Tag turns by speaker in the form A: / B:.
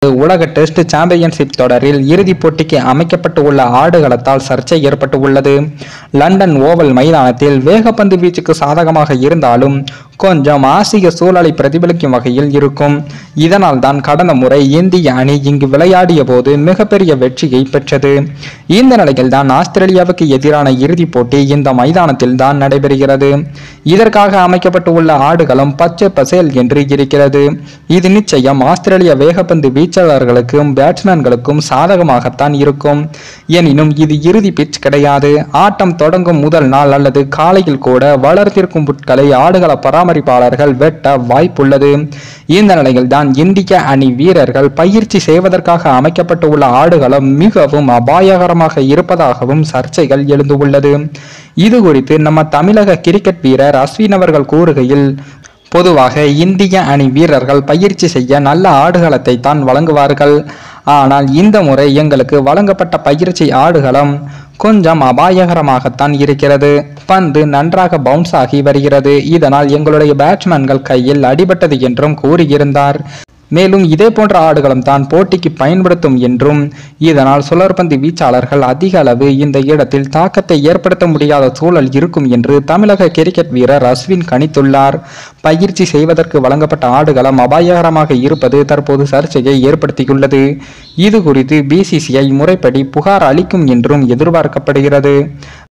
A: உலக test championship தொடரில் இறுதிப் போட்டிக்கு அமைக்கப்பட்டு உள்ள ஆடுகளத்தால் சர்ச்சை ஏற்பட்டு உள்ளது லண்டன் ஓவல் மைதானத்தில் வேகப்பந்து வீச்சுக்கு சாதகமாக இருந்தாலும் கொஞ்சம் ஆசிய சூழலை பிரதிபலிக்கும் வகையில் இருக்கும் இதனால் தான் கடந்த முறை இந்திய அணி இங்கு விளையாடிய போது மிகப்பெரிய வெற்றியை பெற்றது இந்த நிலையில் தான் ஆஸ்திரேலியாவுக்கு எதிரான இறுதிப் போட்டி இந்த மைதானத்தில் தான் நடைபெறுகிறது இதற்காக அமைக்கப்பட்டு உள்ள ஆடுகளம் பச்சை பசேல் என்று இருக்கிறது இது நிச்சயம் ஆஸ்திரேலிய வேகப்பந்து வீச்சாளர்களுக்கும் பேட்ஸ்மேன்களுக்கும் சாதகமாகத்தான் இருக்கும் எனினும் இது இறுதி பிட்ச் கிடையாது ஆட்டம் தொடங்கும் முதல் நாள் அல்லது காலையில் கூட வளர்த்திருக்கும் புட்களை ஆடுகள பராமரிப்பாளர்கள் வெட்ட வாய்ப்புள்ளது இந்த நிலையில் தான் இந்திய அணி வீரர்கள் பயிற்சி செய்வதற்காக அமைக்கப்பட்டுள்ள ஆடுகளம் மிகவும் அபாயகரமாக இருப்பதாகவும் சர்ச்சைகள் எழுந்துள்ளது இது குறித்து நம்ம தமிழக கிரிக்கெட் வீரர் அஸ்வின் அவர்கள் கூறுகையில் பொதுவாக இந்திய அணி வீரர்கள் பயிற்சி செய்ய நல்ல ஆடுகளத்தை தான் வழங்குவார்கள் ஆனால் இந்த முறை எங்களுக்கு வழங்கப்பட்ட பயிற்சி ஆடுகளம் கொஞ்சம் அபாயகரமாகத்தான் இருக்கிறது பந்து நன்றாக பவுன்ஸ் ஆகி வருகிறது இதனால் எங்களுடைய பேட்ஸ்மேன்கள் கையில் அடிபட்டது என்றும் கூறியிருந்தார் மேலும் இதே போன்ற ஆடுகளம் தான் போட்டிக்கு பயன்படுத்தும் என்றும் இதனால் சுழற்பந்து வீச்சாளர்கள் அதிக அளவு இந்த இடத்தில் தாக்கத்தை ஏற்படுத்த முடியாத சூழல் இருக்கும் என்று தமிழக கிரிக்கெட் வீரர் அஸ்வின் கணித்துள்ளார் பயிற்சி செய்வதற்கு வழங்கப்பட்ட ஆடுகளம் அபாயகரமாக இருப்பது தற்போது சர்ச்சையை ஏற்படுத்தியுள்ளது இது குறித்து பிசிசிஐ முறைப்படி புகார் அளிக்கும் என்றும் எதிர்பார்க்கப்படுகிறது